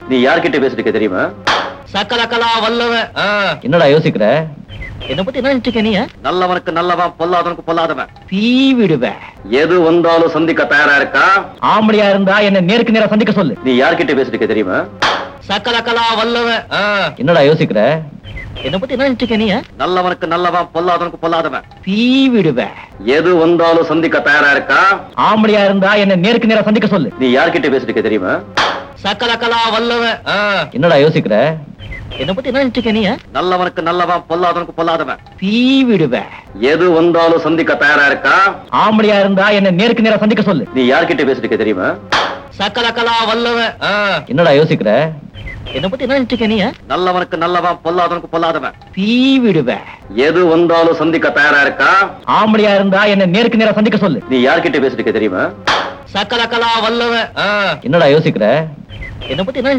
நீ யார்கிட்ட பேசிட்டு இருக்க தெரியுமா சக்கலக்கலா வல்லவன் ஆ, என்னடா யோசிக்கிற என்னை பத்தி என்ன நினைச்சுக்க நீ நல்லவனுக்கு நல்லவன் பொல்லாதவனுக்கு பொல்லாதவன் தீ விடுவேன் எது வந்தாலும் சந்திக்க தயாரா இருக்கா ஆம்பளையா இருந்தா என்ன நேருக்கு நேரா சந்திக்க சொல்லு நீ யார்கிட்ட பேசிட்டு இருக்க தெரியுமா சக்கலக்கலா வல்லவன் ஆ, என்னடா யோசிக்கிற என்னை பத்தி என்ன நினைச்சுக்க நீ நல்லவனுக்கு நல்லவன் பொல்லாதவனுக்கு பொல்லாதவன் தீ விடுவேன் எது வந்தாலும் சந்திக்க தயாரா இருக்கா ஆம்பளையா இருந்தா என்ன நேருக்கு நேரா சந்திக்க சொல்லு நீ யார்கிட்ட பேசிட்டு இருக்க தெரியுமா சக்கலக்கலா வல்லவன் ஆ, என்னடா யோசிக்கிற என்னை பத்தி என்ன நினைச்சுக்க நீ நல்லவனுக்கு நல்லவன் பொல்லாதவனுக்கு பொல்லாதவன் தீ விடுவேன் எது வந்தாலும் சந்திக்க தயாரா இருக்கா ஆம்பளையா இருந்தா என்ன நேருக்கு நேரா சந்திக்க சொல்லு நீ யார்கிட்ட பேசிட்டு இருக்க தெரியுமா சக்கலக்கலா வல்லவன் ஆ, என்னடா யோசிக்கிற என்னை பத்தி என்ன நினைச்சுக்க நீ நல்லவனுக்கு நல்லவன் பொல்லாதவனுக்கு பொல்லாதவன் தீ விடுவேன் எது வந்தாலும் சந்திக்க தயாரா இருக்கா ஆம்பளையா இருந்தா என்ன நேருக்கு நேரா சந்திக்க சொல்லு நீ யார்கிட்ட பேசிட்டு இருக்க தெரியுமா சக்கலக்கலா வல்லவன் ஆ, என்னடா யோசிக்கிற என்னை பத்தி என்ன